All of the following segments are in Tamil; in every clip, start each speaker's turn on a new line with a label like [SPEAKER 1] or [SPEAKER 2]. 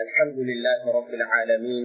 [SPEAKER 1] الحمد لله رب العالمين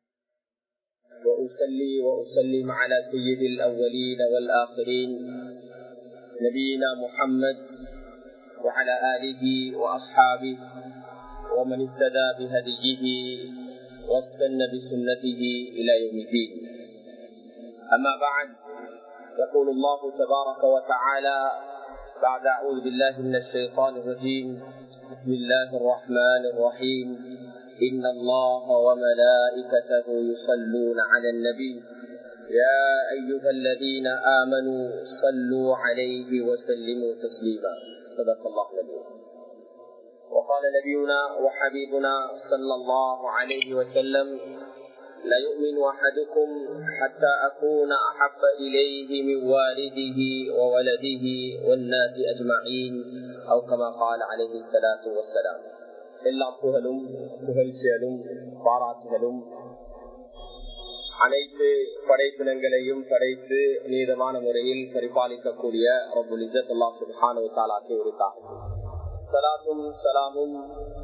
[SPEAKER 1] وأصلي وأسلم على سيد الأولين والآخرين نبينا محمد وعلى آله وأصحابه ومن اهتدى بهديه واستنى بسنته إلى يوم الدين أما بعد يقول الله تبارك وتعالى بعد أعوذ بالله من الشيطان الرجيم بسم الله الرحمن الرحيم إن الله وملائكته يصلون على النبي يا أيها الذين آمنوا صلوا عليه وسلموا تسليما صدق الله النبي وقال نبينا وحبيبنا صلى الله عليه وسلم لا يؤمن أحدكم حتى أكون أحب إليه من والده وولده والناس أجمعين أو كما قال عليه الصلاة والسلام எல்லா புகழும் புகழ்ச்சியலும் பாராட்டுகளும் அனைத்து படைப்பினங்களையும் படைத்து நீதமான முறையில் பரிபாலிக்கக்கூடிய ரபுல் இஜத்துல்லா சுல்ஹானு தாலாக்கி உரித்தார் சலாத்தும் சலாமும்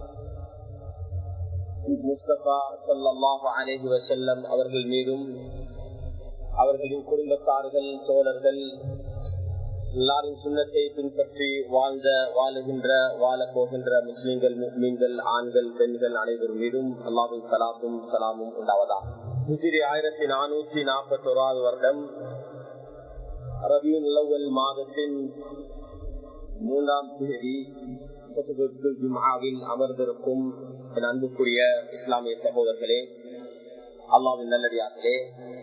[SPEAKER 1] முஸ்தபா சல்லாஹு அலேஹி வசல்லம் அவர்கள் மீதும் அவர்களின் குடும்பத்தார்கள் சோழர்கள் எல்லாரின் சுண்ணத்தை பின்பற்றி வாழ்ந்த வாழுகின்ற வாழ போகின்ற முஸ்லிம்கள் மீன்கள் ஆண்கள் பெண்கள் அனைவரும் மீதும் அல்லாவின் சலாத்தும் சலாமும் உண்டாவதா ஹிஜிரி ஆயிரத்தி நானூற்றி நாற்பத்தி ஓராவது வருடம் ரபியுல் லவல் மாதத்தின் மூன்றாம் தேதி ஜுமாவில் அமர்ந்திருக்கும் என் அன்புக்குரிய இஸ்லாமிய சகோதரர்களே அல்லாவின் நல்லடியார்களே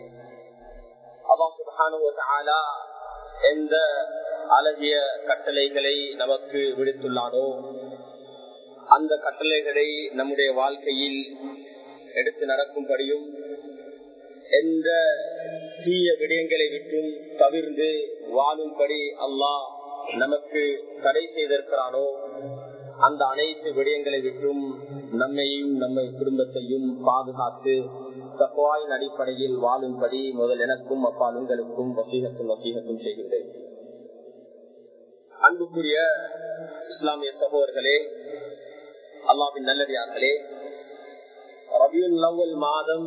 [SPEAKER 1] அல்லா எந்த அழகிய கட்டளைகளை நமக்கு விடுத்துள்ளானோ அந்த கட்டளைகளை நம்முடைய வாழ்க்கையில் எடுத்து நடக்கும்படியும் எந்த தீய விடயங்களை விட்டும் தவிர்ந்து வாழும்படி அல்லாஹ் நமக்கு தடை செய்திருக்கிறானோ அந்த அனைத்து விடயங்களை விட்டும் நம்மையும் நம்ம குடும்பத்தையும் பாதுகாத்து தப்பாயின் அடிப்படையில் வாழும்படி முதல் எனக்கும் அப்பால் உங்களுக்கும் வசீகத்தும் வசீகத்தும் செய்கின்றேன் அன்புக்குரிய இஸ்லாமிய சகோதரர்களே அல்லாவின் நல்லடியார்களே ரபியுல் லவல் மாதம்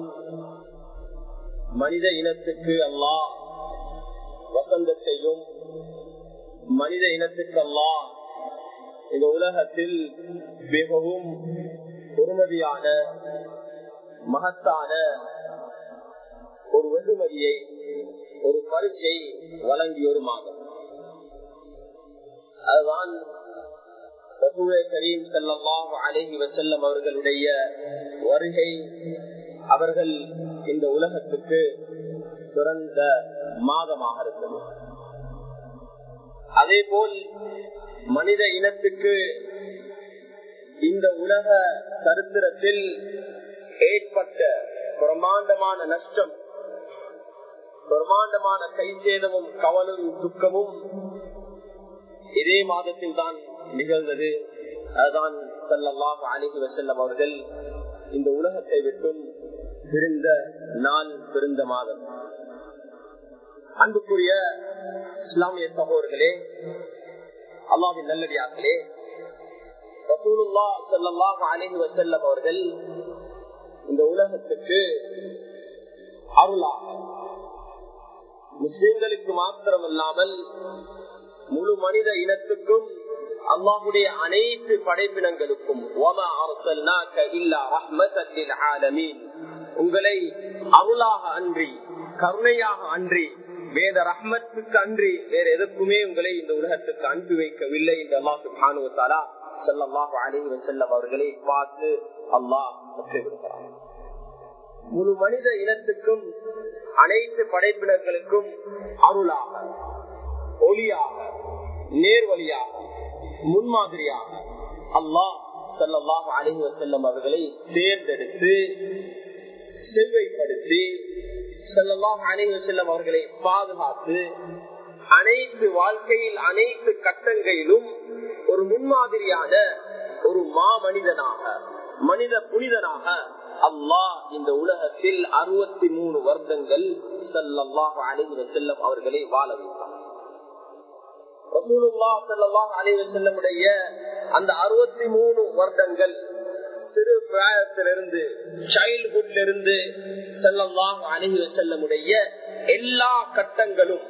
[SPEAKER 1] மனித இனத்துக்கு அல்லாஹ் வசந்தத்தையும் மனித இனத்துக்கு அல்லாஹ் இந்த உலகத்தில் மிகவும் பொறுமதியான மகத்தான ஒரு வெகுமதியை ஒரு பரிசை வழங்கிய ஒரு மாதம் அதுதான் கரீம் செல்லமாக அழகி வசல்லம் அவர்களுடைய வருகை அவர்கள் இந்த உலகத்துக்கு பிறந்த மாதமாக இருந்தது அதே போல் மனித இனத்துக்கு இந்த உலக சரித்திரத்தில் ஏற்பட்ட பிரமாண்டமான நஷ்டம் பிரமாண்டமான கைசேதமும் கவலும் துக்கமும் இதே மாதத்தில் தான் நிகழ்ந்தது அதுதான் செல்லல்லாஹ் அலிஹி வசல்லம் அவர்கள் இந்த உலகத்தை விட்டும் பிரிந்த நாள் பிறந்த மாதம் அன்புக்குரிய இஸ்லாமிய சகோதரர்களே அல்லாவின் நல்லடியார்களே ரசூலுல்லா ஸல்லல்லாஹு அலைஹி வஸல்லம் அவர்கள் இந்த உலகத்துக்கு அருளாக முஸ்லிம்களுக்கு மாத்திரமல்லாமல் முழு மனித இனத்துக்கும் அல்லாஹுடைய அனைத்து படைப்பினங்களுக்கும் உங்களை அருளாக அன்றி கருணையாக அன்றி வேத ரஹ்மத்துக்கு அன்றி வேற எதற்குமே உங்களை இந்த உலகத்துக்கு அனுப்பி வைக்கவில்லை என்று அல்லாஹு பானுவத்தாலா செல்லல்லாஹு அலைஹி வஸல்லம் அவர்களை பார்த்து அல்லாஹ் விடுகிறார் முழு மனித இனத்துக்கும் அனைத்து படைப்பினர்களுக்கும் அருளாக ஒளியாக நேர்வழியாக முன்மாதிரியாக அல்லாஹ் சல்லாஹ் அலிஹி வசல்லம் அவர்களை தேர்ந்தெடுத்து செவ்வைப்படுத்தி சல்லாஹ் அலிஹி வசல்லம் அவர்களை பாதுகாத்து அனைத்து வாழ்க்கையில் அனைத்து கட்டங்களிலும் ஒரு முன்மாதிரியான ஒரு மா மனிதனாக மனித புனிதனாக அல்லாஹ் இந்த உலகத்தில் அறுபத்தி மூணு வருடங்கள் சல்லாஹ் அலிஹி வசல்லம் அவர்களை வாழ வைத்தார் ரசூலுல்லா ஸல்லல்லாஹு அலைஹி வஸல்லமுடைய அந்த 63 வருடங்கள் சிறு பிராயத்திலிருந்து சைல்ட்ஹுட்ல இருந்து செல்லலாம் அணுகி செல்லமுடைய எல்லா கட்டங்களும்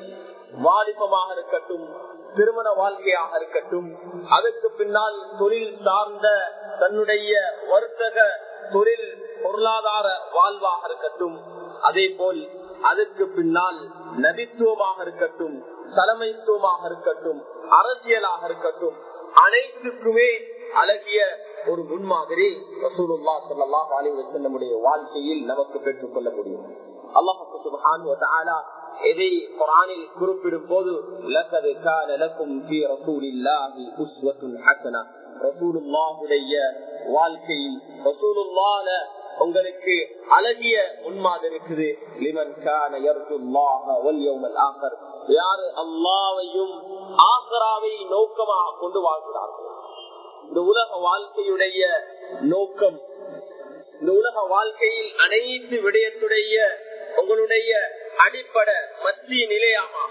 [SPEAKER 1] வாலிபமாக இருக்கட்டும் திருமண வாழ்க்கையாக இருக்கட்டும் அதற்கு பின்னால் தொழில் சார்ந்த தன்னுடைய வர்த்தக தொழில் பொருளாதார வாழ்வாக இருக்கட்டும் அதே போல் அதற்கு பின்னால் நபித்துவமாக இருக்கட்டும் தலைமைத்துவமாக இருக்கட்டும் அரசியலாக இருக்கட்டும் அனைத்துக்குமே அழகிய ஒரு முன்மாதிரி ரசூலுல்லா ஸல்லல்லாஹு அலைஹி வஸல்லமுடைய வாழ்க்கையில் நமக்கு பெற்றுக் கொள்ள முடியும் அல்லாஹ் சுப்ஹானஹு வ தஆலா எதை குர்ஆனில் குறிப்பிடும் போது லகத் கான லக்கும் ஃபீ ரசூலில்லாஹி உஸ்வத்துன் ஹஸனா ரசூலுல்லாஹுடைய வாழ்க்கையில் ரசூலுல்லாஹ்ல உங்களுக்கு அழகிய முன்மாதிரி இருக்குது லிமன் கான யர்ஜுல்லாஹ வல் யௌமல் ஆഖിർ யார் அல்லாஹ்வையும் ஆഖിറാவை நோக்கமாக கொண்டு வாழ்கிறார்கள் இந்த உலக வாழ்க்கையுடைய நோக்கம் இந்த உலக வாழ்க்கையில் அனைத்து விடயத்துடைய உங்களுடைய அடிப்படை மத்திய நிலையமாக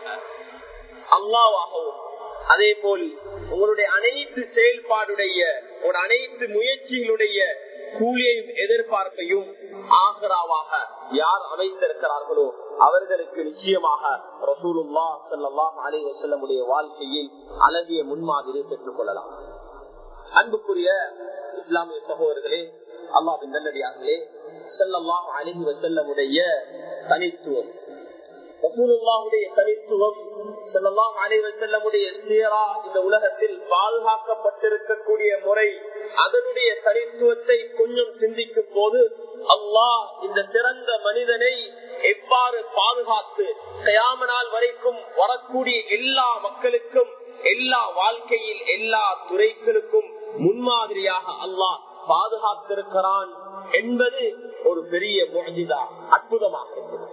[SPEAKER 1] அல்லாவாகவும் அதே போல் உங்களுடைய அனைத்து செயல்பாடுடைய ஒரு அனைத்து முயற்சிகளுடைய கூலியையும் எதிர்பார்ப்பையும் ஆகராவாக யார் அமைந்திருக்கிறார்களோ அவர்களுக்கு நிச்சயமாக ரசூலுல்லா சல்லாஹ் அலி வசல்லமுடைய வாழ்க்கையில் அழகிய முன்மாதிரி பெற்றுக் கொள்ளலாம் அன்புக்குரிய இஸ்லாமிய சகோதரர்களே அல்லாவின் நல்லடியார்களே செல்லல்லாம் அழகி வசல்லமுடைய தனித்துவம் ரசூலுல்லாவுடைய தனித்துவம் செல்லல்லாம் அலைவ செல்லமுடைய சீரா இந்த உலகத்தில் பாதுகாக்கப்பட்டிருக்கக்கூடிய முறை அதனுடைய தனித்துவத்தை கொஞ்சம் சிந்திக்கும் போது அல்லாஹ் இந்த சிறந்த மனிதனை எவ்வாறு பாதுகாத்து கயாம நாள் வரைக்கும் வரக்கூடிய எல்லா மக்களுக்கும் எல்லா வாழ்க்கையில் எல்லா துறைகளுக்கும் முன்மாதிரியாக அல்லாஹ் பாதுகாத்திருக்கிறான் என்பது ஒரு பெரிய முழஞ்சிதா அற்புதமாக இருக்கிறது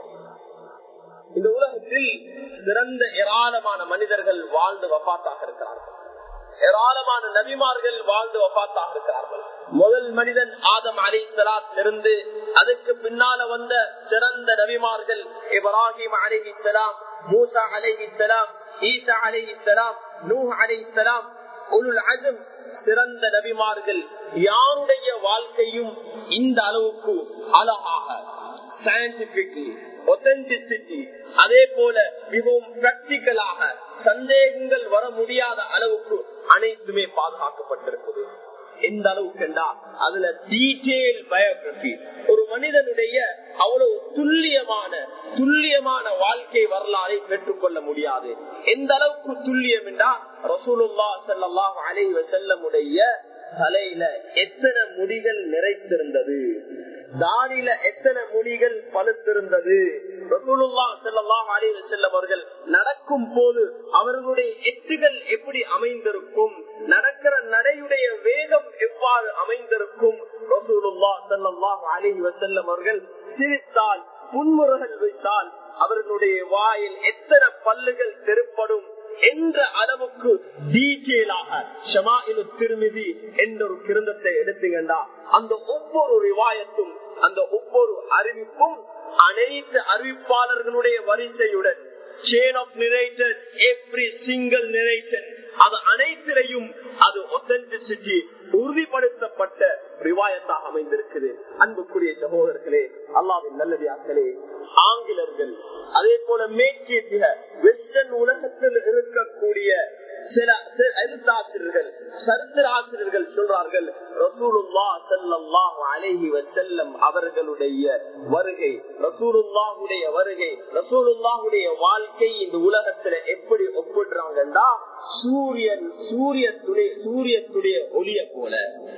[SPEAKER 1] இந்த உலகத்தில் சிறந்த ஏராளமான மனிதர்கள் வாழ்ந்து வபாத்தாக இருக்கிறார்கள் ஏராளமான நபிமார்கள் வாழ்ந்து வபாத்தாக இருக்கிறார்கள் முதல் மனிதன் ஆதம் அலி இருந்து அதுக்கு பின்னால வந்த சிறந்த நபிமார்கள் இப்ராஹிம் அலி இஸ்லாம் மூசா அலி இஸ்லாம் ஈசா அலி இஸ்லாம் நூ அலி இஸ்லாம் உலுல் அஜம் சிறந்த நபிமார்கள் யாருடைய வாழ்க்கையும் இந்த அளவுக்கு அழகாக சயின்டிபிக்லி ஒத்தன்டிசிட்டி அதே போல மிகவும் பிராக்டிக்கலாக சந்தேகங்கள் வர முடியாத அளவுக்கு அனைத்துமே பாதுகாக்கப்பட்டிருக்குது எந்த அளவுக்கு அதுல டீட்டெயில் பயோகிராபி ஒரு மனிதனுடைய அவ்வளவு துல்லியமான துல்லியமான வாழ்க்கை வரலாறை பெற்றுக்கொள்ள முடியாது எந்த அளவுக்கு துல்லியம் என்றா ரசூலுல்லா செல்லலாம் அலைவ செல்லமுடைய தலையில எத்தனை முடிகள் நிறைத்திருந்தது தாடியில எத்தனை முடிகள் பழுத்திருந்தது ரசூலுல்லா செல்லலாம் அலைவ செல்லம் அவர்கள் நடக்கும் போது அவர்களுடைய எட்டுகள் எப்படி அமைந்திருக்கும் நடக்கிற நடையுடைய வேகம் எவ்வாறு அமைந்திருக்கும் ரசூலுல்லா செல்லலாம் அலைவ செல்லம் அவர்கள் சிரித்தால் புன்முறைகள் வைத்தால் அவர்களுடைய வாயில் எத்தனை பல்லுகள் தெருப்படும் என்ற அளவுக்கு டீட்டெயிலாக ஷமாயினு திருமிதி என்ற ஒரு கிருந்தத்தை எடுத்தீங்கன்னா அந்த ஒவ்வொரு ரிவாயத்தும் அந்த ஒவ்வொரு அறிவிப்பும் அனைத்து அறிவிப்பாளர்களுடைய வரிசையுடன் chain of narrated every single narration அது அனைத்திலையும் அது ஒத்தன்டிசிட்டி உறுதிப்படுத்தப்பட்ட ரிவாயத்தாக அமைந்திருக்குது அன்புக்குரிய சகோதரர்களே அல்லாவின் நல்லதாக்களே ஆங்கிலர்கள் அதே போல மேற்கேத்திய வெஸ்டர்ன் உலகத்தில் இருக்கக்கூடிய சில எழுத்தாசிரியர்கள் சரித்திர ஆசிரியர்கள் சொல்றார்கள் ரசூலுல்லா செல்லல்லாஹு அலைஹி வசல்லம் அவர்களுடைய வருகை ரசூலுல்லாஹுடைய வருகை ரசூலுல்லாஹுடைய வாழ்க்கை இந்த உலகத்துல எப்படி ஒப்பிடுறாங்கன்னா சூரியன் சூரியத்துடைய சூரியத்துடைய ஒளிய போல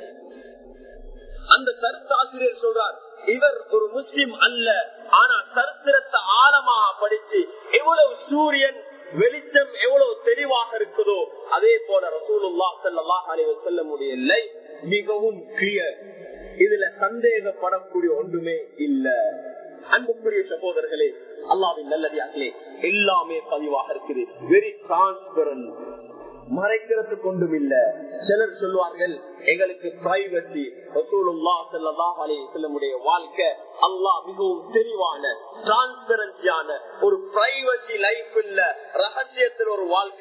[SPEAKER 1] அந்த கருத்தாசிரியர் சொல்றார் இவர் ஒரு முஸ்லிம் அல்ல ஆனா சரித்திரத்தை ஆழமாக படிச்சு எவ்வளவு சூரியன் வெளிச்சம் எவ்வளவு தெளிவாக இருக்குதோ அதே போல ரசூலுல்லா சல்லாஹ் அலைவ செல்ல முடியலை மிகவும் கிளியர் இதுல சந்தேகப்படக்கூடிய ஒன்றுமே இல்ல அன்புக்குரிய சகோதரர்களே அல்லாவின் நல்லதாகலே எல்லாமே பதிவாக இருக்குது வெரி டிரான்ஸ்பரண்ட் மறைக்கிறதுக்கு ஒன்றும் இல்ல சிலர் சொல்வார்கள் எங்களுக்கு பிரைவசி செல்லமுடைய வாழ்க்கை அல்லாஹ் மிகவும் தெளிவான டிரான்ஸ்பரன்சியான ஒரு பிரைவசி லைஃப் இல்ல ரகசியத்தில் ஒரு வாழ்க்கை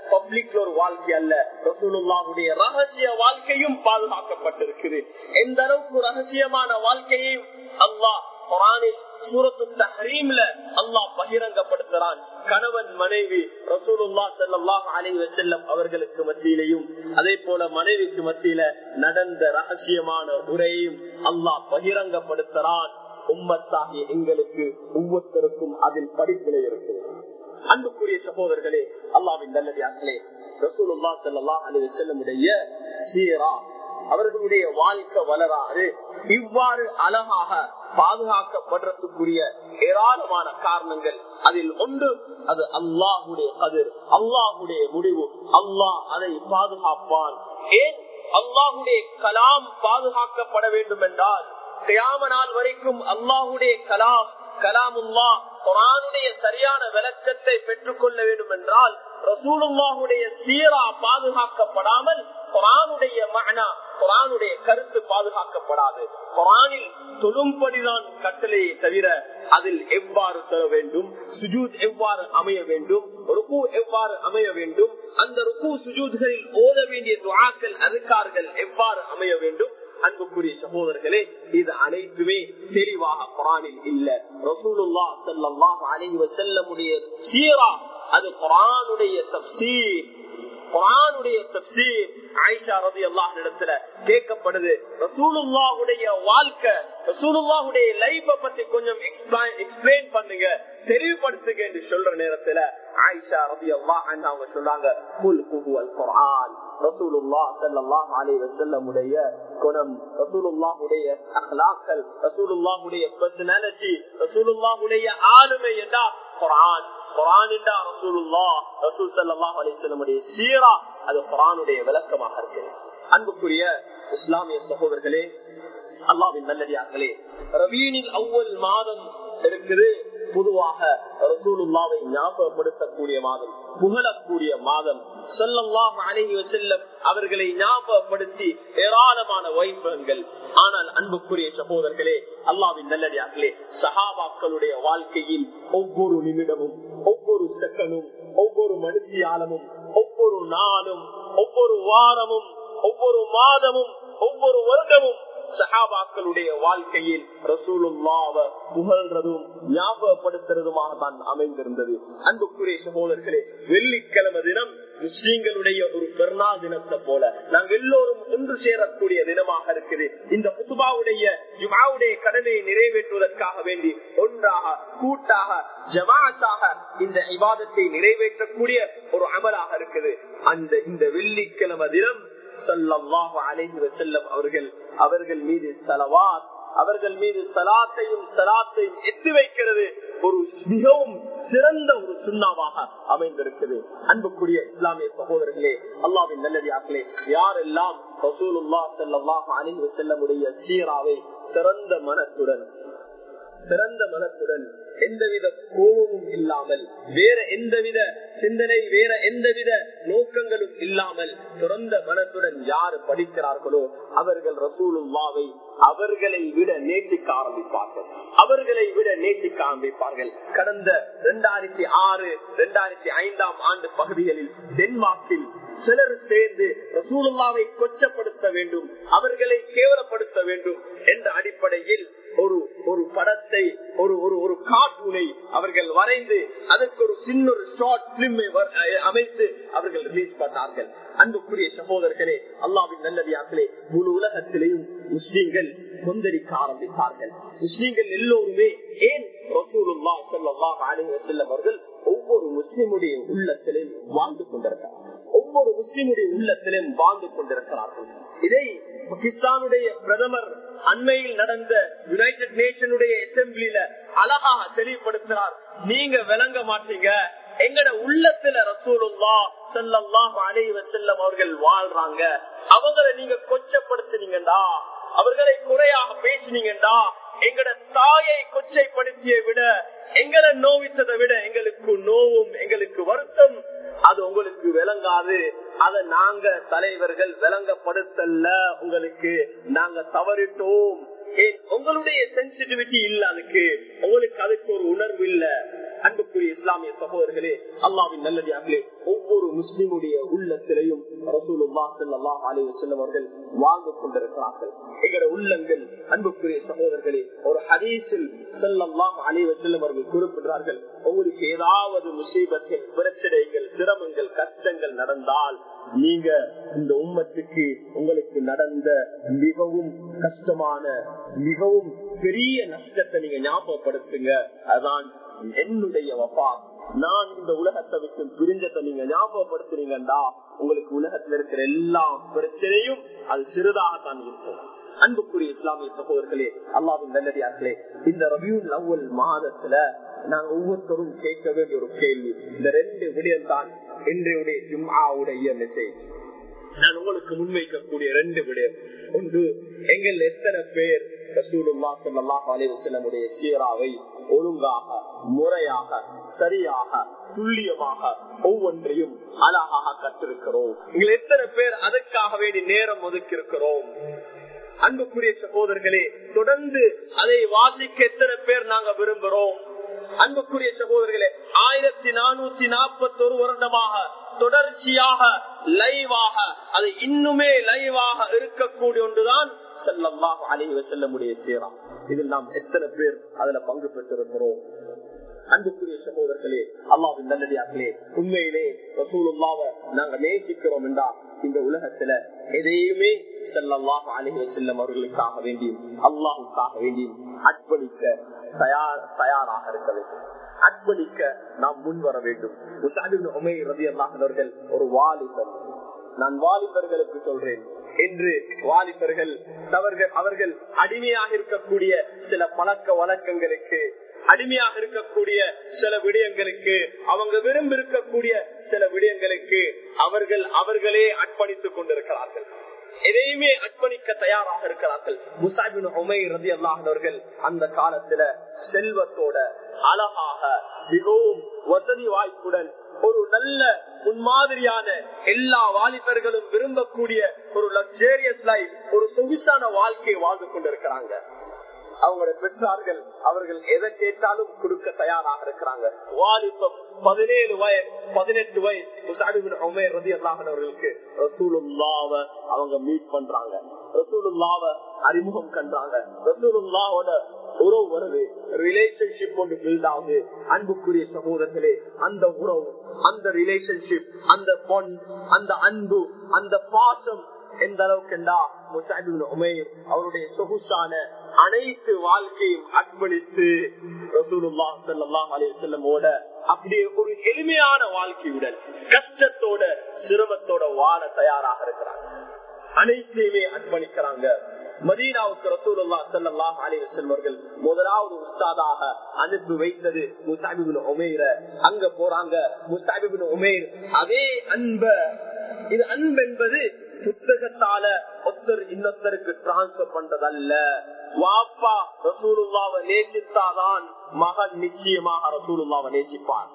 [SPEAKER 1] பப்ளிக்ல ஒரு வாழ்க்கை அல்ல ரசூலுல்லாவுடைய ரகசிய வாழ்க்கையும் பாதுகாக்கப்பட்டிருக்குது எந்த அளவுக்கு ரகசியமான வாழ்க்கையை அல்லாஹ் குரானில் சூரத்து தஹரீம்ல அல்லாஹ் பகிரங்கப்படுத்துறான் கணவன் மனைவி ரசூலுல்லா ஸல்லல்லாஹு அலைஹி வஸல்லம் அவர்களுக்கு மத்தியிலையும் அதே போல மனைவிக்கு மத்தியில நடந்த ரகசியமான உரையையும் அல்லாஹ் பகிரங்கப்படுத்துறான் உம்மத்தாகிய எங்களுக்கு ஒவ்வொருத்தருக்கும் அதில் படிப்பினை இருக்குது அன்புக்குரிய சகோதரர்களே அல்லாவின் நல்லதார்களே ரசூலுல்லா ஸல்லல்லாஹு அலைஹி வஸல்லமுடைய சீரா அவர்களுடைய வாழ்க்கை வளராறு இவ்வாறு அழகாக பாதுகாக்கப்படுறதுக்குரிய ஏராளமான காரணங்கள் அதில் ஒன்று அது அல்லாஹுடைய கதிர் அல்லாஹுடைய முடிவு அல்லாஹ் அதை பாதுகாப்பான் ஏன் அல்லாஹுடைய கலாம் பாதுகாக்கப்பட வேண்டும் என்றால் கியாம நாள் வரைக்கும் அல்லாஹுடைய கலாம் கலாமுல்லா குரானுடைய சரியான விளக்கத்தை பெற்றுக் கொள்ள வேண்டும் என்றால் ரசூலுல்லாஹுடைய சீரா பாதுகாக்கப்படாமல் குரானுடைய மகனா குரானுடைய கருத்து பாதுகாக்கப்படாது குரானில் தொழும்படிதான் கட்டளையை தவிர அதில் எவ்வாறு தர வேண்டும் சுஜூத் எவ்வாறு அமைய வேண்டும் ருக்கு எவ்வாறு அமைய வேண்டும் அந்த ருக்கு சுஜூத்களில் ஓத வேண்டிய துவாக்கள் அதுக்கார்கள் எவ்வாறு அமைய வேண்டும் அன்புக்குரிய சகோதரர்களே இது அனைத்துமே தெளிவாக குரானில் இல்ல ரசூலுல்லா ஸல்லல்லாஹு அலைஹி வஸல்லமுடைய சீரா அது குரானுடைய தப்சீர் குரானுடைய தப்சீர் ஆயிஷா ரலியல்லாஹு இடத்துல கேட்கப்படுது ரசூலுல்லாஹுடைய வாழ்க்கை ரசூலுல்லாஹுடைய லைஃப பத்தி கொஞ்சம் எக்ஸ்பிளைன் பண்ணுங்க தெளிவுபடுத்துங்க என்று சொல்ற நேரத்துல ஆயிஷா ரலியல்லாஹு அன்ஹா அவங்க சொல்றாங்க குல் குஹுவல் குர்ஆன் ரசூலுல்லாஹ் ஸல்லல்லாஹு அலைஹி வஸல்லமுடைய குணம் ரசூலுல்லாஹுடைய அக்லாக்கள் ரசூலுல்லாஹுடைய பர்சனாலிட்டி ரசூலுல்லாஹுடைய ஆளுமை என்றா குர்ஆன் குரான் என்றா ரசூலுல்லாஹ் ரசூல் ஸல்லல்லாஹு அலைஹி வஸல்லமுடைய சீரா அது குரானுடைய விளக்கமாக இருக்கு அன்புக்குரிய இஸ்லாமிய சகோதரர்களே அல்லாவின் நல்லடியார்களே ரவீனின் அவ்வல் மாதம் இருக்குது பொதுவாக ரசூலுல்லாவை ஞாபகப்படுத்தக்கூடிய மாதம் புகழக்கூடிய மாதம் சொல்லல்லாஹ் அணைகி செல்லம் அவர்களை ஞாபகப்படுத்தி ஏராளமான வைபவங்கள் ஆனால் அன்புக்குரிய சகோதரர்களே அல்லாவின் நல்லடியார்களே சஹாபாக்களுடைய வாழ்க்கையில் ஒவ்வொரு நிமிடமும் ஒவ்வொரு செகனும் ஒவ்வொரு மனுஷியாலமும் ஒவ்வொரு நாளும் ஒவ்வொரு வாரமும் ஒவ்வொரு மாதமும் ஒவ்வொரு வருடமும் சஹாபாக்களுடைய வாழ்க்கையில் ரசூலுல்லாவ புகழ்றதும் ஞாபகப்படுத்துறதுமாக தான் அமைந்திருந்தது அன்புக்குரிய சகோதரர்களே வெள்ளிக்கிழமை தினம் முஸ்லீம்களுடைய ஒரு பெருநாள் தினத்தை போல நாங்கள் எல்லோரும் ஒன்று சேரக்கூடிய தினமாக இருக்குது இந்த புதுபாவுடைய ஜுமாவுடைய கடமையை நிறைவேற்றுவதற்காக வேண்டி ஒன்றாக கூட்டாக ஜமாத்தாக இந்த இவாதத்தை நிறைவேற்றக்கூடிய ஒரு அமலாக இருக்குது அந்த இந்த வெள்ளிக்கிழமை தினம் சல்லாஹு அலைஹி வசல்லம் அவர்கள் அவர்கள் மீது சலவாத் அவர்கள் மீது சலாத்தையும் சலாத்தையும் எட்டு வைக்கிறது ஒரு மிகவும் சிறந்த ஒரு சுண்ணாவாக அமைந்திருக்கிறது அன்புக்குரிய இஸ்லாமிய சகோதரர்களே அல்லாவின் நல்லடியாக்களே யாரெல்லாம் ரசூலுல்லா சல்லாஹு அலைஹி வசல்லமுடைய சீராவை சிறந்த மனத்துடன் சிறந்த மனத்துடன் எந்தவித கோபமும் இல்லாமல் வேற எந்தவித சிந்தனை வேற எந்தவித நோக்கங்களும் இல்லாமல் சிறந்த மனத்துடன் யார் படிக்கிறார்களோ அவர்கள் ரசூலுல்லாவை அவர்களை விட நேசிக்க ஆரம்பிப்பார்கள் அவர்களை விட நேசிக்க ஆரம்பிப்பார்கள் கடந்த இரண்டாயிரத்தி ஆறு இரண்டாயிரத்தி ஐந்தாம் ஆண்டு பகுதிகளில் டென்மார்க்கில் சிலர் சேர்ந்து ரசூலுல்லாவை கொச்சப்படுத்த வேண்டும் அவர்களை கேவலப்படுத்த வேண்டும் என்ற அடிப்படையில் ஒரு ஒரு படத்தை ஒரு ஒரு ஒரு கார்ட்டூனை அவர்கள் வரைந்து அதற்கு ஒரு சின்ன ஒரு ஷார்ட் பிலிமை அமைத்து அவர்கள் ரிலீஸ் பண்ணார்கள் அன்புக்குரிய சகோதரர்களே அல்லாவின் நல்லதியாக்களே முழு உலகத்திலேயும் முஸ்லீம்கள் கொந்தளிக்க ஆரம்பித்தார்கள் முஸ்லீம்கள் எல்லோருமே ஏன் ரசூலுல்லா ஸல்லல்லாஹு அலைஹி வஸல்லம் அவர்கள் ஒவ்வொரு முஸ்லிமுடைய உள்ளத்திலும் வாழ்ந்து கொண்டிருக்கிறார் ஒவ்வொரு முஸ்லிமுடைய உள்ளத்திலும் வாழ்ந்து கொண்டிருக்கிறார்கள் இதை பாகிஸ்தானுடைய பிரதமர் அண்மையில் நடந்த யுனைடெட் நேஷனுடைய அசம்பிளில அழகாக தெளிவுபடுத்தினார் நீங்க விளங்க மாட்டீங்க எங்கட உள்ளத்துல ரசூலுல்லா செல்லல்லாம் அலைவ செல்லம் அவர்கள் வாழ்றாங்க அவங்களை நீங்க கொச்சப்படுத்தினீங்கடா அவர்களை குறையாக பேசினீங்கடா எங்கட தாயை கொச்சைப்படுத்திய விட எங்களை நோவித்ததை விட எங்களுக்கு நோவும் எங்களுக்கு வருத்தம் அது உங்களுக்கு விளங்காது அத நாங்க தலைவர்கள் விளங்கப்படுத்தல உங்களுக்கு நாங்க தவறிட்டோம் ஏன் உங்களுடைய சென்சிட்டிவிட்டி இல்ல அதுக்கு உங்களுக்கு அதுக்கு ஒரு உணர்வு இல்ல அன்புக்குரிய இஸ்லாமிய சகோதரர்களே அல்லாவின் நல்லதாகலே ஒவ்வொரு முஸ்லிமுடைய உள்ளத்திலையும் ரசூலுல்லா ஸல்லல்லாஹு அலைஹி வஸல்லம் அவர்கள் வாழ்ந்து கொண்டிருக்கிறார்கள் எங்களுடைய உள்ளங்கள் அன்புக்குரிய சகோதரர்களே ஒரு ஹதீஸில் ஸல்லல்லாஹு அலைஹி வஸல்லம் அவர்கள் குறிப்பிடுறார்கள் உங்களுக்கு ஏதாவது முசீபத்தில் பிரச்சனைகள் சிரமங்கள் கஷ்டங்கள் நடந்தால் நீங்க இந்த உம்மத்துக்கு உங்களுக்கு நடந்த மிகவும் கஷ்டமான மிகவும் பெரிய நஷ்டத்தை நீங்க ஞாபகப்படுத்துங்க அதான் என்னுடைய வப்பா நான் இந்த உலகத்தை விட்டு பிரிஞ்சத்தை நீங்க ஞாபகப்படுத்துறீங்கடா உங்களுக்கு உலகத்துல இருக்கிற எல்லா பிரச்சனையும் அது சிறிதாகத்தான் இருக்கும் அன்புக்குரிய இஸ்லாமிய சகோதரர்களே அல்லாவின் நல்லடியார்களே இந்த ரபியூல் அவ்வல் மாதத்துல நாங்க ஒவ்வொருத்தரும் கேட்க வேண்டிய ஒரு கேள்வி இந்த ரெண்டு விடயம் தான் இன்றைய ஜும்ஆவுடைய மெசேஜ் நான் உங்களுக்கு முன்வைக்கக்கூடிய ரெண்டு விடயம் ஒன்று எங்கள் எத்தனை பேர் ரசூலுல்லா ஸல்லல்லாஹு அலைஹி வஸல்லமுடைய சீராவை ஒழுங்காக முறையாக சரியாக துல்லியமாக ஒவ்வொன்றையும் அழகாக கற்றிருக்கிறோம் எங்கள் எத்தனை பேர் அதுக்காக வேண்டி நேரம் ஒதுக்கி இருக்கிறோம் அன்புக்குரிய சகோதரர்களே தொடர்ந்து அதை வாசிக்க எத்தனை பேர் நாங்க விரும்புறோம் அன்புக்குரிய சகோதரர்களே ஆயிரத்தி நானூத்தி நாற்பத்தி ஒரு வருடமாக தொடர்ச்சியாக லைவாக அது இன்னுமே லைவாக இருக்கக்கூடிய ஒன்றுதான் செல்லமாக அழிவு செல்லமுடைய சேரா இதில் நாம் எத்தனை பேர் அதுல பங்கு பெற்றிருக்கிறோம் அன்புக்குரிய சகோதரர்களே அல்லாவின் நல்லடியார்களே உண்மையிலே ரசூலுல்லாவ நாங்க நேசிக்கிறோம் என்றா இந்த உலகத்துல எதையுமே செல்லல்லாஹ் அலிஹி செல்லம் அவர்களுக்காக வேண்டியும் அல்லாஹுக்காக வேண்டியும் அர்ப்பணிக்க தயார் தயாராக இருக்க வேண்டும் அர்ப்பணிக்க நாம் முன் வர வேண்டும் உமை ரதி அல்லாஹர்கள் ஒரு வாலிபர் நான் வாலிபர்களுக்கு சொல்றேன் என்று வாலிபர்கள் அவர்கள் அவர்கள் அடிமையாக இருக்கக்கூடிய சில பழக்க வழக்கங்களுக்கு அடிமையாக இருக்கக்கூடிய சில விடயங்களுக்கு அவங்க விரும்பி இருக்கக்கூடிய சில விடயங்களுக்கு அவர்கள் அவர்களே அர்ப்பணித்துக் கொண்டிருக்கிறார்கள் எதையுமே அர்ப்பணிக்க தயாராக இருக்கிறார்கள் முசாபின் உமை ரதி அல்லாஹர்கள் அந்த காலத்துல செல்வத்தோட அழகாக மிகவும் வசதி வாய்ப்புடன் ஒரு நல்ல முன்மாதிரியான எல்லா வாலிபர்களும் விரும்பக்கூடிய ஒரு லக்ஸேரியஸ் லைஃப் ஒரு சொகுசான வாழ்க்கையை வாழ்ந்து கொண்டிருக்கிறாங்க அவங்களுடைய பெற்றார்கள் அவர்கள் எதை கேட்டாலும் கொடுக்க தயாராக இருக்கிறாங்க வாலிபம் பதினேழு வயசு பதினெட்டு வயசு உமேர் ரதி அல்லாஹர்களுக்கு ரசூலுல்லாவ அவங்க மீட் பண்றாங்க ரசூலுல்லாவ அறிமுகம் கண்டாங்க ரசூலுல்லாவோட உறவு வருது ரிலேஷன்ஷிப் ஒன்று பில்ட் ஆகுது அன்புக்குரிய சமூகத்திலே அந்த உறவு அந்த ரிலேஷன்ஷிப் அந்த பொன் அந்த அன்பு அந்த பாசம் எந்த அளவுக்குண்டா முசாபின் உமேர் அவருடைய சொகுசான அனைத்து வாழ்க்கையும் அர்ப்பணித்து ரசூலுல்லா ஸல்லல்லாஹு அலைஹி வஸல்லமோட அப்படியே ஒரு எளிமையான வாழ்க்கையுடன் கஷ்டத்தோட சிரமத்தோட வாழ தயாராக இருக்கிறாங்க அனைத்தையுமே அர்ப்பணிக்கிறாங்க மதீனாவுக்கு ரசூலுல்லா ஸல்லல்லாஹு அலைஹி வஸல்லம் முதலாவது உஸ்தாதாக அனுப்பி வைத்தது முசாபிபின் உமைர அங்க போறாங்க முசாபிபின் உமைர் அதே அன்ப இது அன்பு என்பது புத்தகத்தால ஒருத்தர் இன்னொருத்தருக்கு டிரான்ஸ்பர் பண்றதல்ல வாப்பா ரசூலுல்லாவை நேசித்தாதான் மகன் நிச்சயமாக ரசூலுல்லாவை நேசிப்பார்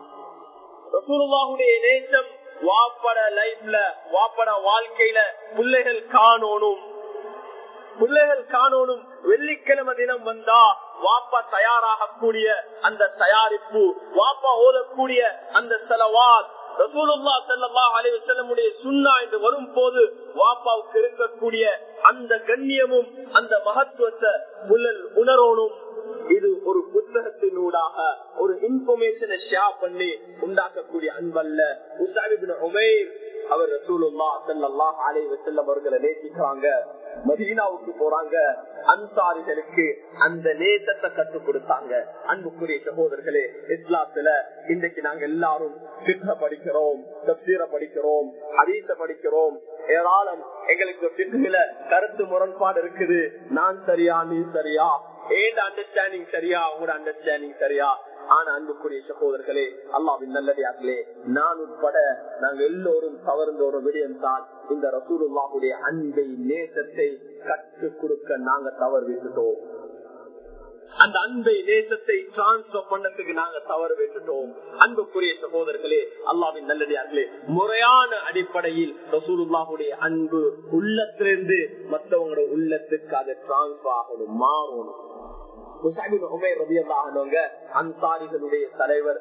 [SPEAKER 1] ரசூலுல்லாவுடைய நேசம் வாப்பட லைஃப்ல வாப்பட வாழ்க்கையில பிள்ளைகள் காணணும் பிள்ளைகள் காணோனும் வெள்ளிக்கிழமை தினம் வந்தா வாப்பா தயாராக கூடிய அந்த தயாரிப்பு வாப்பா ஓதக்கூடிய அந்த செலவாத் ரசூலுல்லா ஸல்லல்லாஹு அலைஹி வஸல்லமுடைய சுன்னா என்று வரும் போது வாப்பாவுக்கு இருக்கக்கூடிய அந்த கண்ணியமும் அந்த மகத்துவத்தை புல்லல் உணரோனும் இது ஒரு புத்தகத்தினூடாக ஒரு இன்ஃபர்மேஷனை ஷேர் பண்ணி உண்டாக்கக்கூடிய அன்பல்ல உசாபிபின் உமைர் அவர் ரசூலுல்லா ஸல்லல்லாஹு அலைஹி வஸல்லம் அவர்களை நேசிக்கிறாங்க மதீனாவுக்கு போறாங்க அன்சாரிகளுக்கு அந்த நேசத்தை கற்றுக் கொடுத்தாங்க அன்புக்குரிய சகோதரர்களே இஸ்லாத்துல இன்றைக்கு நாங்க எல்லாரும் சித்த படிக்கிறோம் தப்சீர படிக்கிறோம் ஹதீச படிக்கிறோம் ஏராளம் எங்களுக்கு சித்துல கருத்து முரண்பாடு இருக்குது நான் சரியா நீ சரியா ஏன் அண்டர்ஸ்டாண்டிங் சரியா உங்களோட அண்டர்ஸ்டாண்டிங் சரியா ஆனா அன்புக்குரிய சகோதரர்களே அல்லாவின் நல்லடியார்களே நான் உட்பட நாங்க எல்லோரும் தவறுந்த ஒரு விடயம் தான் இந்த ரசூலுல்லாஹுடைய அன்பை நேசத்தை கற்றுக் கொடுக்க நாங்க தவறு விட்டுட்டோம் அந்த அன்பை நேசத்தை டிரான்ஸ்பர் பண்ணதுக்கு நாங்க தவறு விட்டுட்டோம் அன்புக்குரிய சகோதரர்களே அல்லாவின் நல்லடியார்களே முறையான அடிப்படையில் ரசூலுல்லாஹுடைய அன்பு உள்ளத்திலிருந்து மற்றவங்களோட உள்ளத்துக்கு அது டிரான்ஸ்பர் ஆகணும் மாறணும் அன்சாரிகளுடைய தலைவர்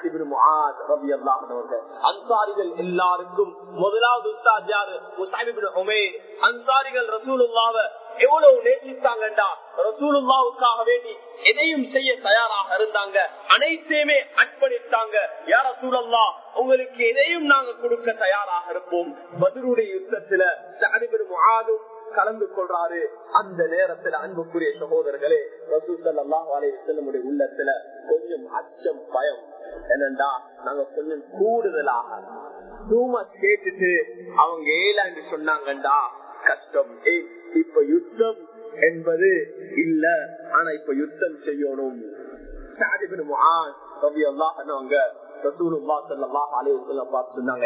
[SPEAKER 1] அன்சாரிகள் எல்லாருக்கும் முதலாவது உஸ்தாத் யாரு முசாபிபின் உமேர் அன்சாரிகள் ரசூலுல்லாவ எவ்வளவு நேசித்தாங்கண்டா ரசூலுல்லாவுக்காக வேண்டி எதையும் செய்ய தயாராக இருந்தாங்க அனைத்தையுமே அர்ப்பணித்தாங்க யார சூழல்லா உங்களுக்கு எதையும் நாங்க கொடுக்க தயாராக இருப்போம் பதிலுடைய யுத்தத்துல சாதிபெரும் ஆதும் கலந்து கொள்றாரு அந்த நேரத்துல அன்புக்குரிய சகோதரர்களே ரசூசல்லாஹ் அலைய செல்லமுடைய உள்ளத்துல கொஞ்சம் அச்சம் பயம் என்னண்டா நாங்க கொஞ்சம் கூடுதலாக தூமா கேட்டுட்டு அவங்க ஏலாண்டு சொன்னாங்கண்டா கஷ்டம் ஏய் இப்ப யுத்தம் என்பது இல்ல ஆனா இப்ப யுத்தம் செய்யணும் சொன்னாங்க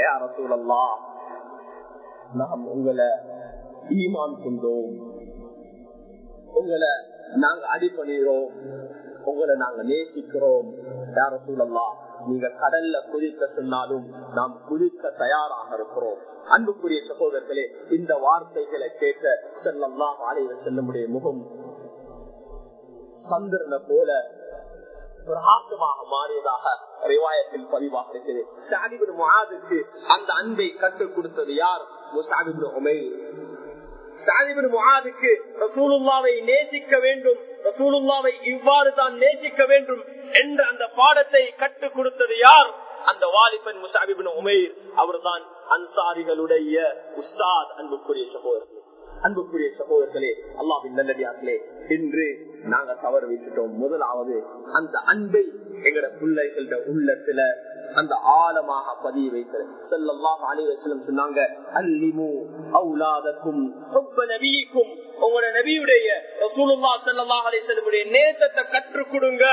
[SPEAKER 1] நாம் உங்களை ஈமான் கொண்டோம் உங்களை நாங்க அடிப்பணிறோம் உங்களை நாங்க நேசிக்கிறோம் யார சூழல்லாம் நீங்க கடல்ல குதிக்க சொன்னாலும் நாம் குதிக்க தயாராக இருக்கிறோம் அன்புக்குரிய சகோதரர்களே இந்த வார்த்தைகளை கேட்ட செல்லம்லாம் ஆலையில செல்லமுடைய முகம் சந்திரனை போல பிரகாசமாக மாறியதாக ரிவாயத்தில் பதிவாக இருக்குது சாதிபின் முகாதுக்கு அந்த அன்பை கற்றுக் கொடுத்தது யார் முசாபிபின் உமைர் சாதிபின் முகாதுக்கு ரசூலுல்லாவை நேசிக்க வேண்டும் ரசூலுல்லாவை இவ்வாறு தான் நேசிக்க வேண்டும் என்ற அந்த பாடத்தை கற்றுக் கொடுத்தது யார் அந்த வாலிபன் முசாபிபின் உமைர் அவர்தான் அன்சாரிகளுடைய உஸ்தாத் அன்புக்குரிய சகோதரர்கள் அன்புக்குரிய சகோதரர்களே அல்லாவின் நல்லடியார்களே இன்று நாங்க தவறு வைத்துட்டோம் முதலாவது அந்த அன்பை எங்கட பிள்ளைகள உள்ளத்துல அந்த ஆழமாக பதிய வைக்கிறது செல்லல்லாஹ் அலைவசலம் சொன்னாங்க அல்லிமு அவுலாதக்கும் ரொம்ப நபிக்கும் உங்களோட நபியுடைய ரசூலுல்லாஹ் ஸல்லல்லாஹு அலைஹி வஸல்லமுடைய நேசத்தை கற்றுக் கொடுங்க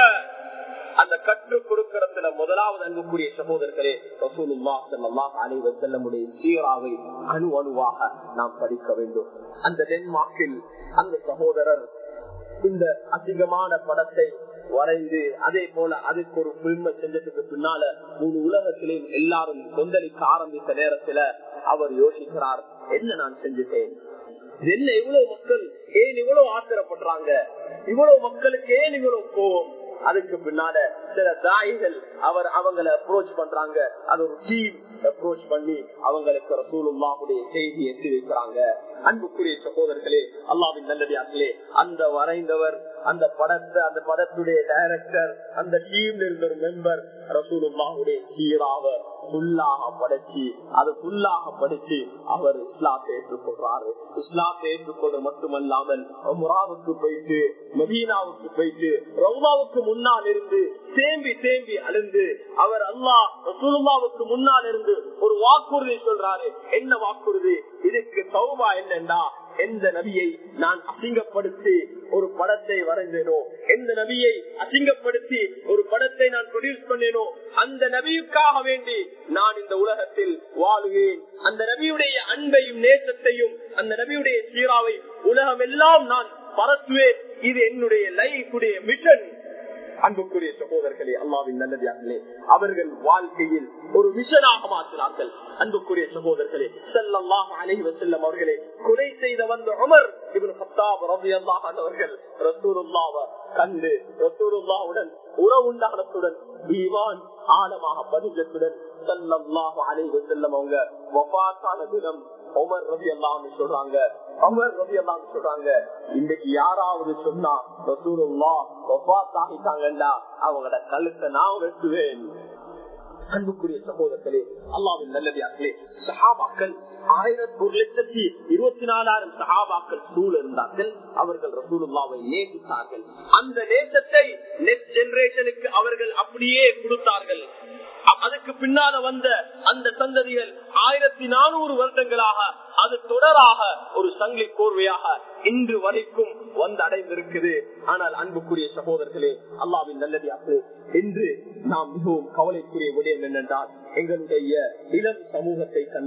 [SPEAKER 1] அந்த கற்றுக் கொடுக்கறதுல முதலாவது அன்புக்குரிய சகோதரர்களே ரசூலுல்லா ஸல்லல்லாஹு அலைஹி வஸல்லமுடைய சீராவை அணு அணுவாக நாம் படிக்க வேண்டும் அந்த டென்மார்க்கில் அந்த சகோதரர் இந்த அதிகமான படத்தை வரைந்து அதே போல அதுக்கு ஒரு பிலிம செஞ்சதுக்கு பின்னால முழு உலகத்திலேயும் எல்லாரும் கொந்தளிக்க ஆரம்பித்த நேரத்துல அவர் யோசிக்கிறார் என்ன நான் செஞ்சுட்டேன் என்ன இவ்வளவு மக்கள் ஏன் இவ்வளவு ஆத்திரப்படுறாங்க இவ்வளவு மக்களுக்கு ஏன் இவ்வளவு கோவம் அதுக்கு பின்னால சில தாய்கள் அவர் அவங்களை அப்ரோச் பண்றாங்க அது ஒரு டீம் அப்ரோச் பண்ணி அவங்களுக்கு ரசூலுல்லாஹுடைய செய்தி எத்தி வைக்கிறாங்க அன்புக்குரிய சகோதரர்களே அல்லாவின் நல்லடியார்களே அந்த வரைந்தவர் அந்த படத்தை அந்த படத்துடைய டைரக்டர் அந்த டீம்ல இருந்த ஒரு மெம்பர் ரசூலுல்லாஹுடைய சீராவ புல்லாக படைச்சு அது புல்லாக படிச்சு அவர் இஸ்லாத்தை ஏற்றுக்கொள்றாரு இஸ்லாத்தை ஏற்றுக்கொள்றது மட்டுமல்லாமல் முராவுக்கு போயிட்டு மதீனாவுக்கு போயிட்டு ரவுதாவுக்கு முன்னால் இருந்து தேம்பி தேம்பி அழுந்து அவர் அல்லாஹ் ரசூலுல்லாவுக்கு முன்னால் இருந்து ஒரு வாக்குறுதி சொல்றாரு என்ன வாக்குறுதி இதுக்கு சௌபா என்னண்டா எந்த நபியை நான் அசிங்கப்படுத்தி ஒரு படத்தை வரைந்தேனோ எந்த நபியை அசிங்கப்படுத்தி ஒரு படத்தை நான் ப்ரொடியூஸ் பண்ணேனோ அந்த நபியுக்காக வேண்டி நான் இந்த உலகத்தில் வாழுவேன் அந்த நபியுடைய அன்பையும் நேசத்தையும் அந்த நபியுடைய சீராவை உலகம் எல்லாம் நான் பரத்துவேன் இது என்னுடைய லைஃபுடைய மிஷன் அன்புக்குரிய சகோதரர்களே அல்லாவின் நல்லதார்களே அவர்கள் வாழ்க்கையில் ஒரு மிஷனாக மாற்றினார்கள் அன்புக்குரிய சகோதரர்களே செல்லல்லாஹ் அலைவ செல்லம் அவர்களே கொலை செய்த வந்த உமர் இவன் சத்தாப் ரவி அவர்கள் ரசூருல்லாவ கண்டு ரசூருல்லாவுடன் உறவுண்டானத்துடன் ஈவான் ஆழமாக பதிஞ்சத்துடன் செல்லல்லாஹ் அலைவ செல்லம் அவங்க வபாத்தான தினம் உமர் ரவி எல்லாம் சொல்றாங்க உமர் ரவி எல்லாம் சொல்றாங்க இன்னைக்கு யாராவது சொன்னா ரசூலுல்லா ஆகிட்டாங்கடா அவங்களோட கழுத்தை நான் வெட்டுவேன் அன்புக்குரிய சகோதரர்களே அல்லாவின் நல்லதாக்களே சஹாபாக்கள் ஆயிரத்தி ஒரு லட்சத்தி இருபத்தி நாலாயிரம் சஹாபாக்கள் சூழ இருந்தார்கள் அவர்கள் ரசூலுல்லாவை நேசித்தார்கள் அந்த நேசத்தை நெக்ஸ்ட் ஜெனரேஷனுக்கு அவர்கள் அப்படியே கொடுத்தார்கள் அதுக்கு பின்னால வந்த அந்த சந்ததிகள் ஆயிரத்தி நானூறு வருடங்களாக அது தொடராக ஒரு சங்கிலி கோர்வையாக இன்று வரைக்கும் வந்து அடைந்திருக்குது ஆனால் அன்புக்குரிய சகோதரர்களே அல்லாவின் நல்லதாக்கு இன்று நாம் மிகவும் கவலைக்குரிய விடயம் என்னென்றால் எங்களுடைய இளம் சமூகத்தை கண்டால்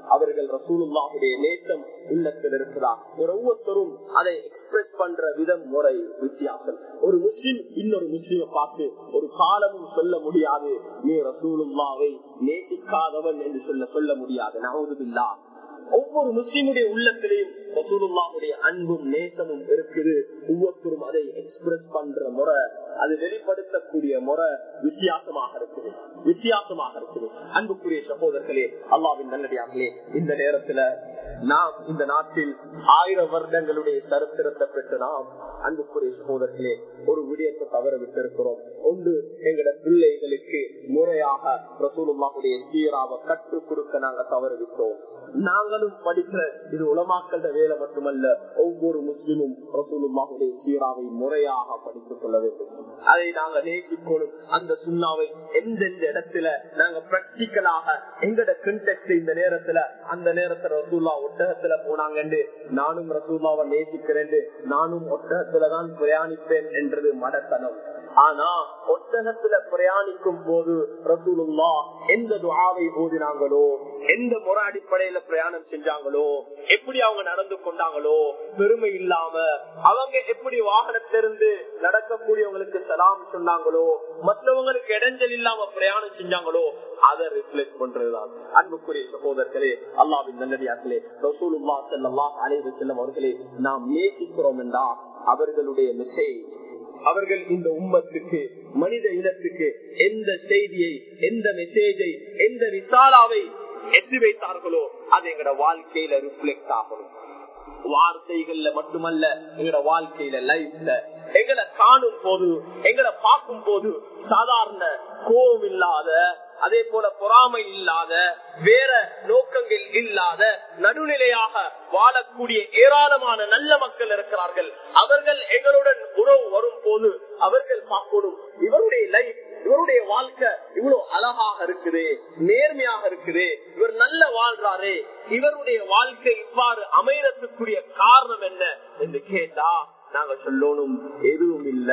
[SPEAKER 1] அவர்கள் ரசூலுல்லாவுடைய நேசம் உள்ளத்தில் இருக்கிறார் ஒரு ஒவ்வொருத்தரும் அதை எக்ஸ்பிரஸ் பண்ற விதம் முறை வித்தியாசம் ஒரு முஸ்லிம் இன்னொரு முஸ்லிமை பார்த்து ஒரு காலமும் சொல்ல முடியாது நீ ரசூலுல்லாவை நேசிக்காதவன் என்று சொல்ல சொல்ல முடியாது நவதுபில்லா ஒவ்வொரு முஸ்லிமுடைய உள்ளத்திலையும் ரசூலுல்லாவுடைய அன்பும் நேசமும் இருக்குது ஒவ்வொருத்தரும் அதை எக்ஸ்பிரஸ் பண்ற முறை அது வெளிப்படுத்தக்கூடிய முறை வித்தியாசமாக இருக்குது வித்தியாசமாக இருக்குது அன்புக்குரிய சகோதரர்களே அல்லாவின் நல்லடியார்களே இந்த நேரத்துல நாம் இந்த நாட்டில் ஆயிரம் வருடங்களுடைய சரித்திரத்தை பெற்று நாம் அன்புக்குரிய சகோதரர்களே ஒரு விடயத்தை தவற விட்டிருக்கிறோம் ஒன்று எங்கட பிள்ளைகளுக்கு முறையாக ரசூலுல்லாவுடைய சீராவை கற்றுக் கொடுக்க நாங்க தவறு விட்டோம் நாங்களும் படிக்கிற இது உலமாக்கள வேலை மட்டுமல்ல ஒவ்வொரு முஸ்லிமும் ரசூலுல்லாவுடைய சீராவை முறையாக படித்துக் கொள்ள வேண்டும் அதை நாங்க நேசிக்கணும் அந்த சுண்ணாவை எந்தெந்த இடத்துல நாங்க பிராக்டிக்கலாக எங்கட கண்டெக்ட் இந்த நேரத்துல அந்த நேரத்துல ரசூல்லா ஒட்டகத்துல போனாங்க நானும் ரசூல்லாவை நேசிக்கிறேன் நானும் ஒட்டகத்துலதான் பிரயாணிப்பேன் என்றது மடத்தனம் ஆனா ஒட்டகத்துல பிரயாணிக்கும் போது ரசூலுல்லா எந்த துவாவை ஓதினாங்களோ எந்த முறை அடிப்படையில பிரயாணம் செஞ்சாங்களோ எப்படி அவங்க நடந்து கொண்டாங்களோ பெருமை இல்லாம அவங்க எப்படி வாகனத்திலிருந்து நடக்கக்கூடியவங்களுக்கு சலாம் சொன்னாங்களோ மற்றவங்களுக்கு இடைஞ்சல் இல்லாம பிரயாணம் செஞ்சாங்களோ அதை ரிஃப்ளெக்ட் பண்றதுதான் அன்புக்குரிய சகோதரர்களே அல்லாவின் நல்லடியார்களே ரசூலுல்லா செல்லல்லாஹ் அலைவு செல்லும் அவர்களே நாம் நேசிக்கிறோம் என்றா அவர்களுடைய மெசேஜ் அவர்கள் இந்த உம்மத்துக்கு மனித இனத்துக்கு எந்த செய்தியை எந்த மெசேஜை எந்த விசாலாவை எட்டி வைத்தார்களோ அது எங்கட வாழ்க்கையில ரிஃப்ளெக்ட் ஆகணும் வார்த்தைகள்ல மட்டுமல்ல எங்கட வாழ்க்கையில லைஃப்ல எங்களை காணும் போது எங்களை பார்க்கும் போது சாதாரண கோபம் இல்லாத அதே போல பொறாமை இல்லாத வேற நோக்கங்கள் இல்லாத நடுநிலையாக வாழக்கூடிய ஏராளமான நல்ல மக்கள் இருக்கிறார்கள் அவர்கள் எங்களுடன் உறவு வரும் போது அவர்கள் பார்க்கணும் இவருடைய லைஃப் இவருடைய வாழ்க்கை இவ்வளவு அழகாக இருக்குது நேர்மையாக இருக்குது இவர் நல்ல வாழ்றாரு இவருடைய வாழ்க்கை இவ்வாறு அமையறதுக்குரிய காரணம் என்ன என்று கேட்டா நாங்க சொல்லணும் எதுவும் இல்ல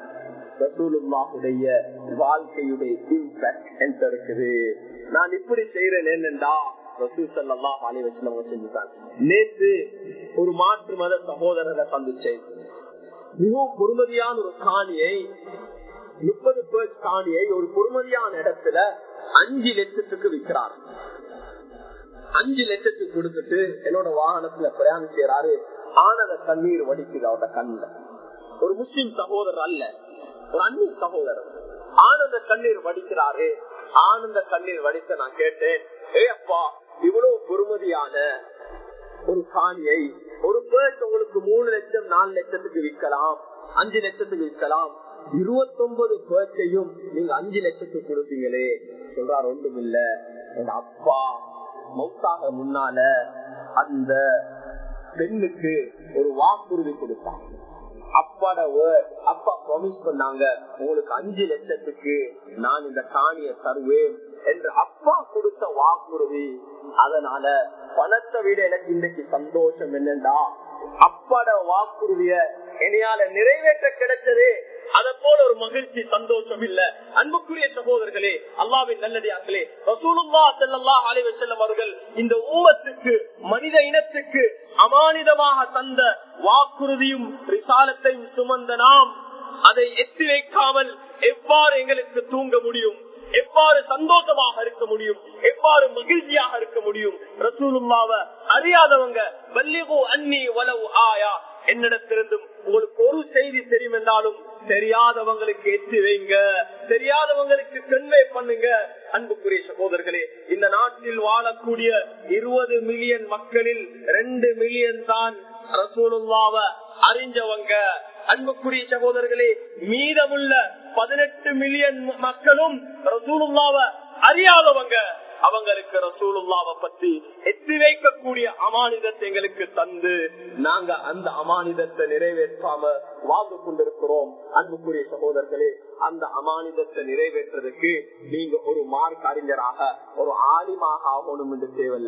[SPEAKER 1] ரசூலுல்லாஹுடைய வாழ்க்கையுடைய இம்பாக்ட் எந்த இருக்குது நான் இப்படி செய்யறேன் என்னண்டா நேற்று ஒரு மாற்று மத சகோதரரை சந்திச்சேன் மிகவும் பொறுமதியான ஒரு காணியை முப்பது பேர் காணியை ஒரு பொறுமதியான இடத்துல அஞ்சு லட்சத்துக்கு விற்கிறார் அஞ்சு லட்சத்துக்கு கொடுத்துட்டு என்னோட வாகனத்துல பிரயாணம் செய்யறாரு ஆனத கண்ணீர் வடிக்குது அவரோட கண்ணில் ஒரு முஸ்லிம் சகோதரர் அல்ல ஒரு அந்நிய சகோதரர் ஆனந்த கண்ணீர் வடிக்கிறாரு ஆனந்த கண்ணீர் வடித்த நான் கேட்டேன் ஏ அப்பா இவ்வளவு பொறுமதியான ஒரு காணியை ஒரு பேர்ட் உங்களுக்கு மூணு லட்சம் நாலு லட்சத்துக்கு விற்கலாம் அஞ்சு லட்சத்துக்கு விற்கலாம் இருபத்தி ஒன்பது பேர்ட்டையும் நீங்க அஞ்சு லட்சத்துக்கு கொடுப்பீங்களே சொல்றாரு ஒன்றும் இல்ல எங்க அப்பா மௌத்தாக முன்னால அந்த பெண்ணுக்கு ஒரு வாக்குறுதி கொடுத்தாங்க அப்பாட வேர்ட் அப்பா ப்ராமிஸ் பண்ணாங்க உங்களுக்கு அஞ்சு லட்சத்துக்கு நான் இந்த காணிய தருவேன் என்று அப்பா கொடுத்த வாக்குறுதி அதனால பணத்தை விட எனக்கு இன்றைக்கு சந்தோஷம் என்னண்டா அப்பாட வாக்குறுதிய என்னையால நிறைவேற்ற கிடைச்சதே அத போல ஒரு மகிழ்ச்சி சந்தோஷம் இல்ல அன்புக்குரிய சகோதரர்களே அல்லாவின் நல்லடியார்களே ரசூலுல்லா செல்லல்லா அலைவ செல்லும் அவர்கள் இந்த ஊமத்துக்கு மனித இனத்துக்கு அமானிதமாக தந்த வாக்குறுதியும் ரிசாலத்தையும் சுமந்த நாம் அதை எத்தி வைக்காமல் எவ்வாறு எங்களுக்கு தூங்க முடியும் எவ்வாறு சந்தோஷமாக இருக்க முடியும் எவ்வாறு மகிழ்ச்சியாக இருக்க முடியும் ரசூலுல்லாவ அறியாதவங்க வல்லிகோ அன்னி வலவு ஆயா என்னிடத்திலிருந்தும் உங்களுக்கு ஒரு செய்தி தெரியும் என்றாலும் தெரியாதவங்களுக்கு எத்தி வைங்க தெரியாதவங்களுக்கு கன்வே பண்ணுங்க அன்புக்குரிய சகோதரர்களே இந்த நாட்டில் வாழக்கூடிய இருபது மில்லியன் மக்களில் ரெண்டு மில்லியன் தான் ரசூலுல்லாவ அறிஞ்சவங்க அன்புக்குரிய சகோதரர்களே மீதமுள்ள பதினெட்டு மில்லியன் மக்களும் ரசூலுல்லாவ அறியாதவங்க அவங்களுக்கு ரசூலுல்லாவ பத்தி எத்தி வைக்கக்கூடிய அமானிதத்தை எங்களுக்கு தந்து நாங்க அந்த அமானிதத்தை நிறைவேற்றாம வாழ்ந்து கொண்டிருக்கிறோம் அன்புக்குரிய சகோதரர்களே அந்த அமானிதத்தை நிறைவேற்றுறதுக்கு நீங்க ஒரு மார்க் அறிஞராக ஒரு ஆலிமாக ஆகணும் என்று தேவையில்ல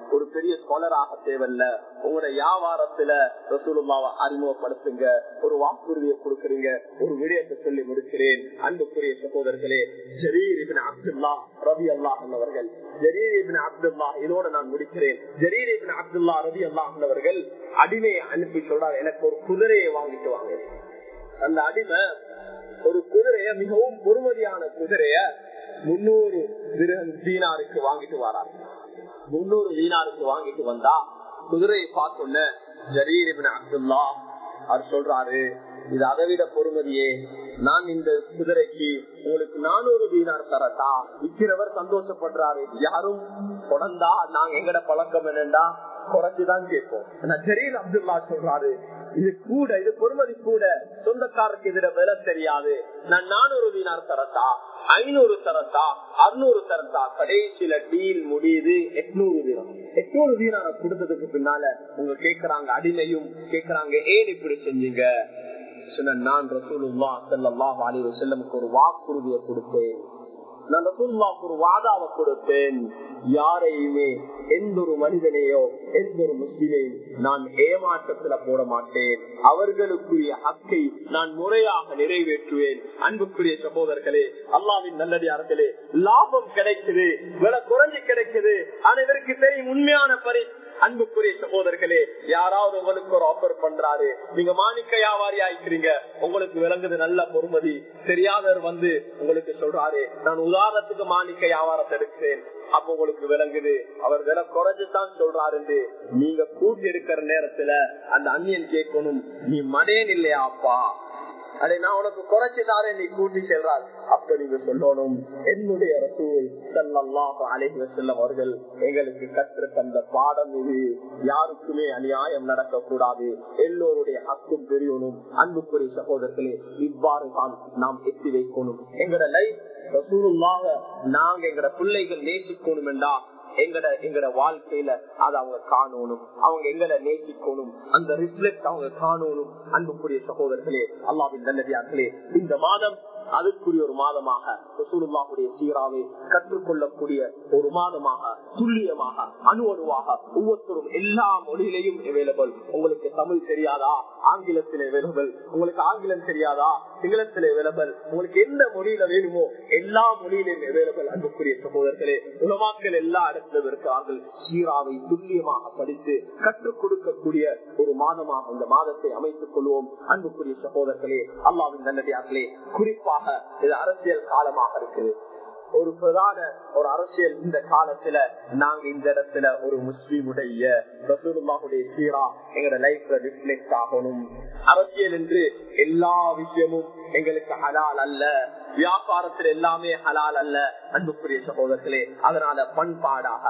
[SPEAKER 1] ஒரு பெரிய ஸ்காலராக தேவையில்ல உங்களோட வியாபாரத்துல ரசூலுல்லாவை அறிமுகப்படுத்துங்க ஒரு வாக்குறுதியை கொடுக்குறீங்க ஒரு விடயத்தை சொல்லி முடிக்கிறேன் அன்புக்குரிய சகோதரர்களே ஜரீர் இபின் அப்துல்லா ரவி அல்லாஹ் அவர்கள் ஜரீர் இபின் அப்துல்லா இதோட நான் முடிக்கிறேன் ஜரீர் இபின் அப்துல்லா ரவி அல்லாஹ் அவர்கள் அடிமையை அனுப்பி சொல்றார் எனக்கு ஒரு குதிரையை வாங்கிட்டு வாங்க அந்த அடிமை ஒரு குதிரைய மிகவும் பொறுமதியான குதிரைய முன்னூறு தீனாருக்கு வாங்கிட்டு வரார் முன்னூறு தீனாருக்கு வாங்கிட்டு வந்தா குதிரையை பார்த்தோன்ன ஜரீர் இபின் அப்துல்லா அவர் சொல்றாரு இது அதை விட பொறுமதியே நான் இந்த குதிரைக்கு உங்களுக்கு நானூறு தீனார் தரட்டா விற்கிறவர் சந்தோஷப்படுறாரு யாரும் தொடர்ந்தா நாங்க எங்கட பழக்கம் என்னண்டா குறைச்சுதான் கேட்போம் ஜரீர் அப்துல்லா சொல்றாரு இது கூட இது பொறுமதி கூட சொந்தக்காரருக்கு இதுல விலை தெரியாது நான் நானூறு தீனார் தரட்டா ஐநூறு தரட்டா அறுநூறு தரட்டா கடைசியில டீல் முடியுது எட்நூறு தீனம் எட்நூறு தீனார கொடுத்ததுக்கு பின்னால உங்க கேக்குறாங்க அடிமையும் கேக்குறாங்க ஏன் இப்படி செஞ்சீங்க சொன்ன நான் ரசூலுல்லா செல்லல்லாஹ் அலி செல்லமுக்கு ஒரு வாக்குறுதியை கொடுத்தேன் நான் ரசூல்லாவுக்கு ஒரு வாதாவை கொடுத்தேன் யாரையுமே எந்த ஒரு மனிதனையோ எந்த ஒரு முஸ்லிமையும் நான் ஏமாற்றத்துல போட மாட்டேன் அவர்களுக்குரிய ஹக்கை நான் முறையாக நிறைவேற்றுவேன் அன்புக்குரிய சகோதரர்களே அல்லாவின் நல்லடியார்களே லாபம் கிடைக்குது விலை குறைஞ்சு கிடைக்குது அனைவருக்கு தெரியும் உண்மையான பரி அன்புக்குரிய சகோதரர்களே யாராவது உங்களுக்கு ஒரு ஆஃபர் பண்றாரு நீங்க மாணிக்க வியாபாரி ஆயிக்கிறீங்க உங்களுக்கு விளங்குது நல்ல பொறுமதி தெரியாதவர் வந்து உங்களுக்கு சொல்றாரு நான் உதாரணத்துக்கு மாணிக்க வியாபாரத்தை எடுக்கிறேன் அப்ப உங்களுக்கு விளங்குது அவர் விலை குறைஞ்சுதான் சொல்றாரு நீங்க கூட்டி எடுக்கிற நேரத்துல அந்த அந்நியன் கேட்கணும் நீ மடேன் இல்லையா அப்பா அதை நான் உனக்கு குறைச்சுதாரே நீ கூட்டி செல்றார் அப்ப நீங்க சொல்லணும் என்னுடைய ரசூல் சல்லாஹ் அலைஹி வஸல்லம் அவர்கள் எங்களுக்கு கற்று தந்த பாடம் இது யாருக்குமே அநியாயம் நடக்க கூடாது எல்லோருடைய ஹக்கும் தெரியணும் அன்புக்குரிய சகோதரர்களே இவ்வாறு தான் நாம் எத்தி வைக்கணும் எங்களோட லைஃப் ரசூலுல்லாக நாங்க எங்கட பிள்ளைகள் நேசிக்கணும் என்றா எங்கட எங்கட வாழ்க்கையில அதை அவங்க காணணும் அவங்க எங்களை நேசிக்கணும் அந்த ரிஃப்ளெக்ட் அவங்க காணணும் அன்புக்குரிய சகோதரர்களே அல்லாவின் நல்லதியார்களே இந்த மாதம் அதுக்குரிய ஒரு மாதமாக ரசூலுல்லாஹுடைய சீராவை கற்றுக்கொள்ளக்கூடிய ஒரு மாதமாக துல்லியமாக அணு அணுவாக ஒவ்வொருத்தரும் எல்லா மொழியிலையும் அவைலபிள் உங்களுக்கு தமிழ் தெரியாதா ஆங்கிலத்தில் அவைலபிள் உங்களுக்கு ஆங்கிலம் தெரியாதா சிங்களத்தில் அவைலபிள் உங்களுக்கு எந்த மொழியில வேணுமோ எல்லா மொழியிலும் அவைலபிள் அன்புக்குரிய சகோதரர்களே உலமாக்கள் எல்லா இடத்திலும் இருக்கிறார்கள் சீராவை துல்லியமாக படித்து கற்றுக் கொடுக்கக்கூடிய ஒரு மாதமாக இந்த மாதத்தை அமைத்துக் கொள்வோம் அன்புக்குரிய சகோதரர்களே அல்லாவின் நல்லடியார்களே குறிப்பாக இது அரசியல் காலமாக இருக்குது ஒரு பிரதான ஒரு அரசியல் இந்த காலத்துல நாங்க இந்த இடத்துல ஒரு முஸ்லீமுடைய ரசூலுல்லாஹுடைய சீரா எங்களோட லைஃப்ல ரிஃப்ளெக்ட் ஆகணும் அரசியல் என்று எல்லா விஷயமும் எங்களுக்கு ஹலால் அல்ல வியாபாரத்தில் எல்லாமே ஹலால் அல்ல அன்புக்குரிய சகோதரர்களே அதனால பண்பாடாக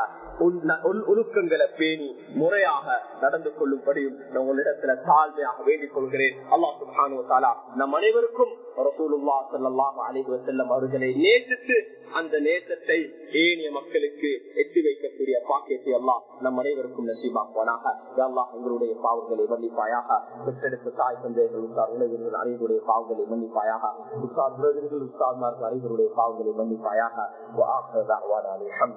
[SPEAKER 1] ஒழுக்கங்களை பேணி முறையாக நடந்து கொள்ளும்படியும் உங்களிடத்துல தாழ்மையாக வேண்டிக் கொள்கிறேன் அல்லாஹ் சுபானு தாலா நம் அனைவருக்கும் ரசூலுல்லா சல்லாஹ் அலைஹி வஸல்லம் அவர்களை நேசித்து அந்த நேசத்தை ஏனிய மக்களுக்கு எட்டி வைக்கக்கூடிய பாக்கியத்தை எல்லாம் நம் அனைவருக்கும் நசீபாக்குவானாக அல்லாஹ் எங்களுடைய பாவங்களை மன்னிப்பாயாக பெற்றெடுத்த தாய் தந்தைகள் உத்தார் உணவினர்கள் அனைவருடைய பாவங்களை மன்னிப்பாயாக உத்தார் உறவினர்கள் உத்தார்மார்கள் அனைவருடைய பாவங்களை மன்னிப்பாயாக